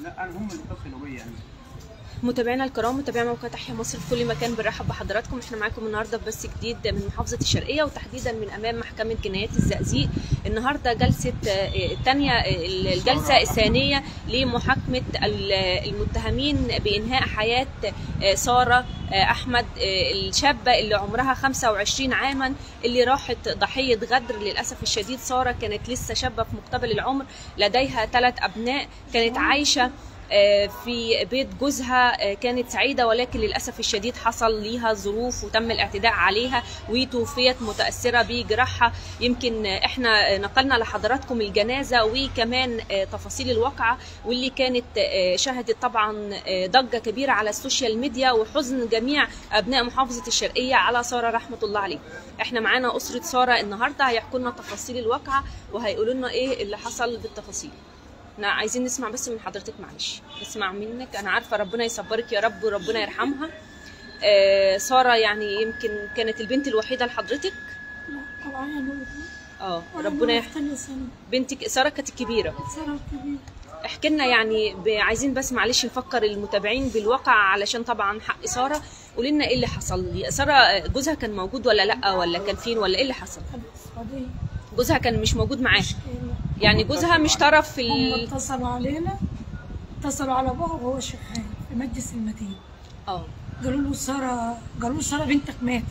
لا انا هم اللي اتصلوا بيا يعني متابعينا الكرام متابعي موقع تحيا مصر في كل مكان بنرحب بحضراتكم احنا معاكم النهارده في بث جديد من محافظه الشرقيه وتحديدا من امام محكمه جنايات الزقازيق النهارده جلسه الثانيه الجلسه الثانيه لمحاكمه ال- المتهمين بانهاء حياه آه، ساره آه، احمد آه، الشابه اللي عمرها 25 عاما اللي راحت ضحيه غدر للاسف الشديد ساره كانت لسه شابه في مقتبل العمر لديها ثلاث ابناء كانت عايشه آه، في بيت جوزها آه، كانت سعيدة ولكن للأسف الشديد حصل ليها ظروف وتم الاعتداء عليها وتوفيت متأثرة بجراحها يمكن آه، احنا آه، نقلنا لحضراتكم الجنازة وكمان آه، تفاصيل الواقعة واللي كانت آه، شهدت طبعا آه، ضجة كبيرة على السوشيال ميديا وحزن جميع أبناء محافظة الشرقية على سارة رحمة الله عليه احنا معانا أسرة سارة النهاردة هيحكوا لنا تفاصيل الواقعة وهيقولوا لنا ايه اللي حصل بالتفاصيل احنا عايزين نسمع بس من حضرتك معلش نسمع منك انا عارفه ربنا يصبرك يا رب وربنا يرحمها آه ساره يعني يمكن كانت البنت الوحيده لحضرتك لا طبعا يا نور اه أنا ربنا نور يح... في تانية سنة بنتك ساره كانت الكبيره سنة كبيرة احكي لنا يعني ب... عايزين بس معلش نفكر المتابعين بالواقع علشان طبعا حق ساره قولي لنا ايه اللي حصل ساره آه، جوزها كان موجود ولا لا ولا كان فين ولا ايه اللي حصل كانت السعودية جوزها كان مش موجود معاها مشكلة يعني جوزها مش طرف في هم ال... اتصلوا علينا اتصلوا على ابوها وهو شغال في مجلس المدينة اه قالوا له سارة قالوا له سارة بنتك ماتت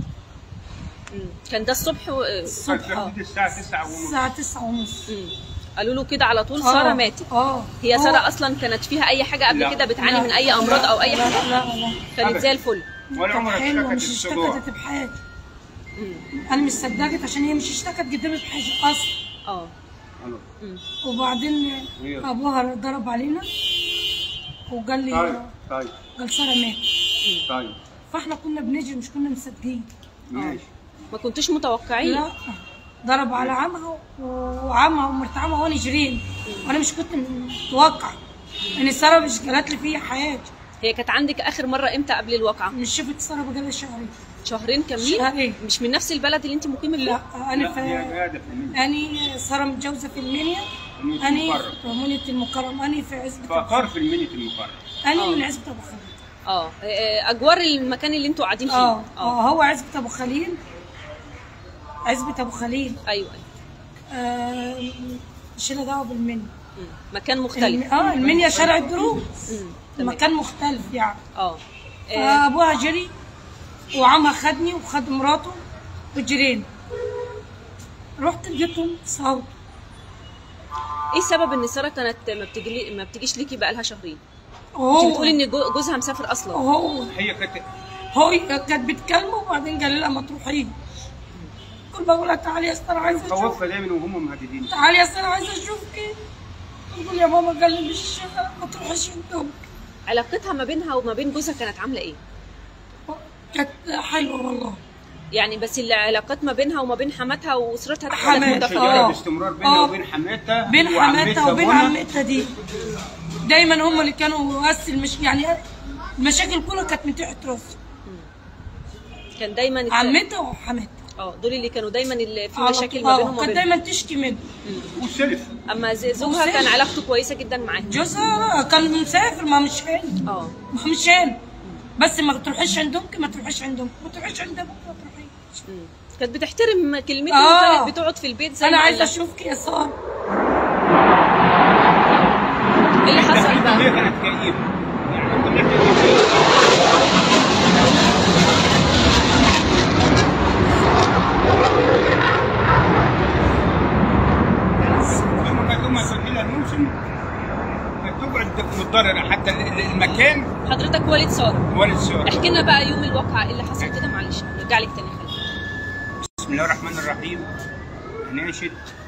مم. كان ده الصبح و... الصبح كانت اه حدود الساعه 9 ونص الساعة تسعة ونص مم. قالوا له كده على طول ساره آه، ماتت اه هي هو- ساره اصلا كانت فيها اي حاجه قبل لا. كده بتعاني لا، من اي امراض او اي لا حاجه لا لا كانت أبدا. زي الفل ولا كانت عمرها حلوة اشتكت مش الصداع اشتكت بحاجة مم. انا مش صدقت عشان هي مش اشتكت قدامي بحاجة اصلا اه ألو. مم. وبعدين أيوه. ابوها ضرب علينا وقال طيب لي طيب قال ساره مات طيب فاحنا كنا بنجري مش كنا مصدقين ماشي ما كنتوش متوقعين لا ضرب على عمها وعمها ومرت عمها وانا جرين وانا مش كنت متوقع ان ساره مش قالت لي فيها حياه هي كانت عندك اخر مره امتى قبل الواقعه مش شفت ساره بقالها شهرين شهرين كاملين شهرين. مش من نفس البلد اللي انت مقيمه فيه لا انا لا هي في قاعده في المنيا اني ساره متجوزه في المنيا منيا اني المكرم. في منيا المكرم اني في عزبه فقار في المنيا المكرم اني من عزبه ابو خليل اه آه، اجوار المكان اللي انتوا قاعدين فيه اه اه هو عزبه ابو خليل عزبه ابو خليل ايوه ايوه آه، مش لها دعوه بالمنيا مم. مكان الم- مختلف اه المنيا شارع الدروس مم. تمام مكان مختلف يعني اه آه، فابوها جري وعمها خدني وخد مراته وجرينا رحت لقيتهم صوت ايه السبب ان ساره كانت ما بتجي ما بتجيش ليكي بقى لها شهرين انت وهو بتقولي ان جو- جوزها مسافر اصلا وهو هي كانت هو كانت بتكلمه وبعدين قال لها ما تروحي كل بقول لها تعالي يا استاذ عايزه اشوف خوفها دايما وهم مهددين تعالي يا استاذ عايزه اشوفك تقول يا ماما قال لي مش ما تروحيش عندهم علاقتها ما بينها وما بين جوزها كانت عامله ايه كانت حلوه والله يعني بس العلاقات ما بينها وما بين حماتها واسرتها ده حماتها. حاجات شجاعه متفاوته آه. باستمرار بينها آه. وبين حماتها بين وعمتها حماتها وبين منى. عمتها دي دايما هم اللي كانوا أس المش يعني المشاكل كلها كانت من تحت راسي كان دايما الت- عمتها وحماتها اه دول اللي كانوا دايما اللي في على مشاكل طول. ما آه، بينهم وما كانت بينها دايما تشكي منه والسلف اما ز- زوجها وسيف. كان علاقته كويسه جدا معاه جوزها كان مسافر ما مش هنا اه ما مش هنا بس ما تروحيش عند امك ما تروحيش عند امك ما تروحيش عند ابوك ما تروحيش مم. كانت بتحترم كلمته آه. وكانت بتقعد في البيت زي انا ما عايزه قال لك. اشوفك يا ساره ايه اللي حصل هي بقى كانت كئيبه يعني كنا كئيبين. لما كانت امها تودي لها الموسم كانت تقعد متضرره حتى ال- ال- المكان حضرتك والد ساره والد سؤال احكي لنا بقى يوم الواقعه ايه اللي حصل كده معلش نرجع لك تاني خلينا بسم الله الرحمن الرحيم هناشد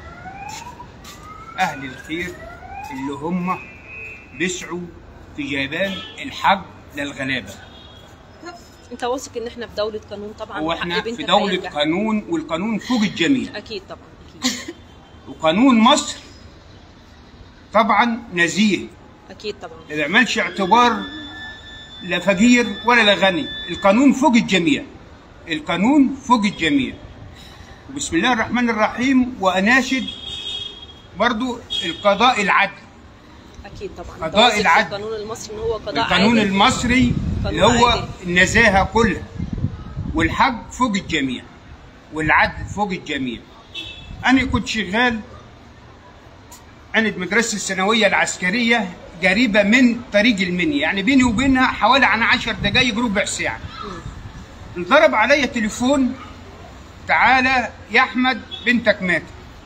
أهل الخير اللي هم بيسعوا في جبال الحق للغلابة انت واثق ان احنا في دوله قانون طبعا هو وحق احنا بنتك في دولة هيرجع. قانون والقانون فوق الجميع اكيد طبعا اكيد وقانون مصر طبعا نزيه اكيد طبعا ما بيعملش اعتبار لا فقير ولا لا غني القانون فوق الجميع القانون فوق الجميع بسم الله الرحمن الرحيم وأناشد برضو القضاء العدل اكيد طبعا قضاء واثق في العدل. القانون المصري ان هو قضاء القانون عادل. المصري اللي قانون هو عادل. النزاهة كلها والحق فوق الجميع والعدل فوق الجميع أنا كنت شغال عند مدرسة الثانوية العسكرية قريبة من طريق المنيا يعني بيني وبينها حوالي عن عشر دقايق ربع ساعة انضرب عليا تليفون تعالى يا أحمد بنتك ماتت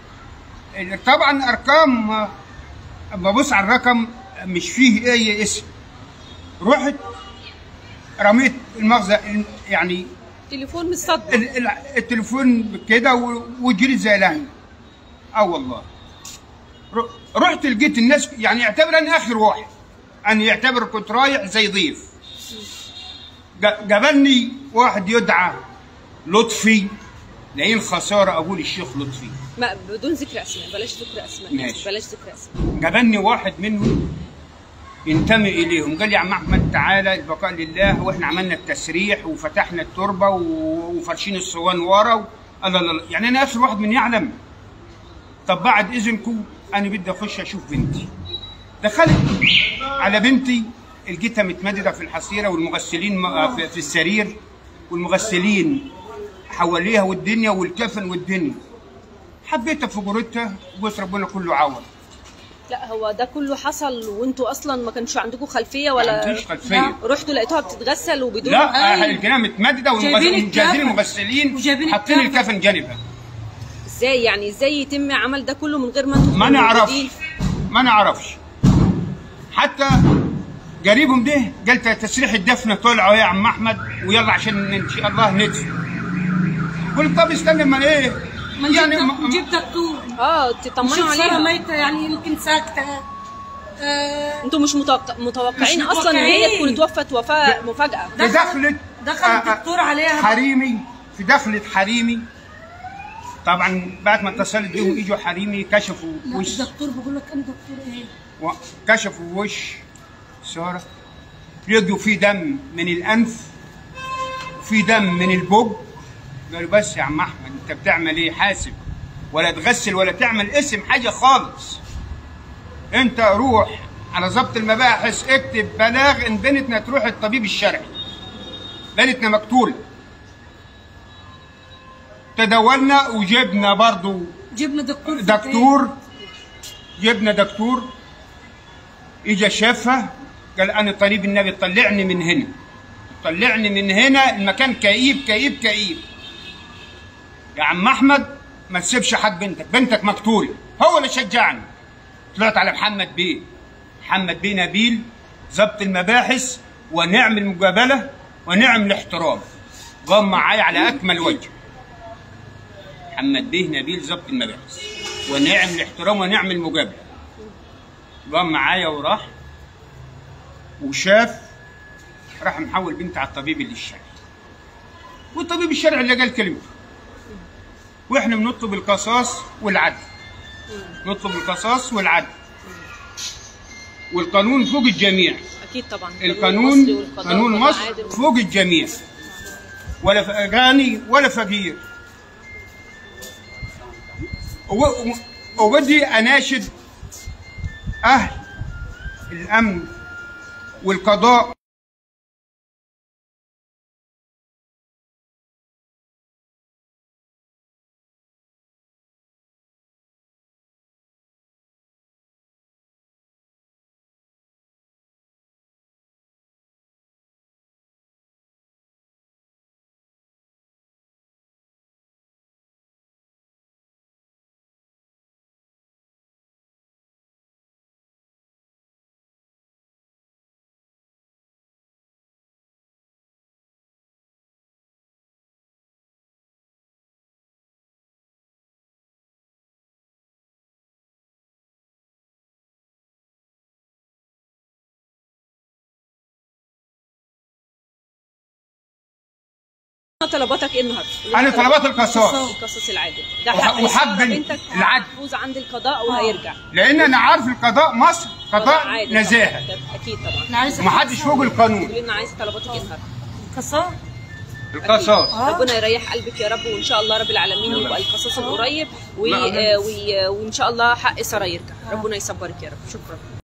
طبعا أرقام ببص على الرقم مش فيه أي اسم رحت رميت المغزى يعني تليفون من الصدمه ال- ال- التليفون كده و- وجريت زي الهنا اه والله ر- رحت لقيت الناس يعني يعتبر انا اخر واحد انا يعتبر كنت رايح زي ضيف ج- قابلني واحد يدعى لطفي لاقيه خساره اقول الشيخ لطفي ما بدون ذكر اسماء بلاش ذكر اسماء ماشي. بلاش ذكر اسماء قابلني واحد منهم ينتمي اليهم قال لي يا عم احمد تعالى البقاء لله واحنا عملنا التسريح وفتحنا التربه و- وفرشين الصوان ورا و... الله الله يعني انا اخر واحد من يعلم طب بعد اذنكم انا بدي اخش اشوف بنتي دخلت على بنتي لقيتها متمدده في الحصيره والمغسلين م- في- في السرير والمغسلين حواليها والدنيا والكفن والدنيا حبيتها في جرتها وقلت ربنا كله عوض لا هو ده كله حصل وانتوا اصلا ما كانش عندكم خلفيه ما ولا عنديش خلفيه رحتوا لقيتوها بتتغسل وبدون لا أيوة. الجنيه متمدده جايبين والمجاهدين الكفن. المغسلين وجايبين حاطين الكفن. الكفن جانبها ازاي يعني ازاي يتم عمل ده كله من غير ما انتوا ما تكونوا نعرفش موجودين؟ ما نعرفش حتى قريبهم ده قلت تسريح الدفن طلعوا يا عم احمد ويلا عشان ان شاء الله ندفن قلت طب استنى ما ايه ما يعني نجيب ما- نجيب دكتور اه تطمنوا نشوف ساره عليها ميته يعني يمكن ساكته آه، انتوا مش متوقع متوقعين مش اصلا ان هي متوقعين. تكون توفت وفاه مفاجاه في دخل- دخلت دخل آه، آه، الدكتور عليها حريمي في دخلت حريمي طبعا بعد ما اتصلت بيهم اجوا حريمي كشفوا لا وش الدكتور بقول لك انا دكتور ايه وكشفوا وش سارة لقوا في دم من الأنف وفي دم من البوج قالوا بس يا عم أحمد أنت بتعمل إيه حاسب ولا تغسل ولا تعمل اسم حاجة خالص أنت روح على ضبط المباحث اكتب بلاغ إن بنتنا تروح الطبيب الشرعي بنتنا مقتولة تداولنا وجبنا برضو جبنا دكتور في دكتور جبنا دكتور اجى شافها قال انا طبيب النبي طلعني من هنا طلعني من هنا المكان كئيب كئيب كئيب يا عم احمد ما تسيبش حق بنتك بنتك مقتوله هو اللي شجعني طلعت على محمد بيه محمد بيه نبيل ضبط المباحث ونعم المقابله ونعم الاحترام قام معايا على اكمل وجه محمد بيه نبيل ضبط المباحث ونعم الاحترام ونعم المجابله قام معايا وراح وشاف راح محول بنت على الطبيب اللي الشرعي والطبيب الشرعي اللي قال كلمته واحنا بنطلب القصاص والعدل نطلب القصاص والعدل والقانون فوق الجميع اكيد طبعا القانون المصري والقضاء قانون قضاء مصر عادل. فوق الجميع ولا ف- غني ولا فقير و- و- وبدي اناشد اهل الامن والقضاء طلباتك ايه النهارده؟ انا طلبات القصاص القصاص العادل ده وح- حق وحق السارة بنت بنتك العدل. محفوظ عند القضاء وهيرجع لان انا عارف القضاء مصر قضاء عادل نزاهه طبعاً. اكيد طبعا انا عايزه ومحدش فوق القانون قولي لنا عايزه طلباتك ايه النهارده؟ قصار القصاص آه. ربنا يريح قلبك يا رب وان شاء الله رب العالمين يبقى القصاص القريب و... لا، آه، و... وان شاء الله حق ساره يرجع ربنا يصبرك يا رب شكرا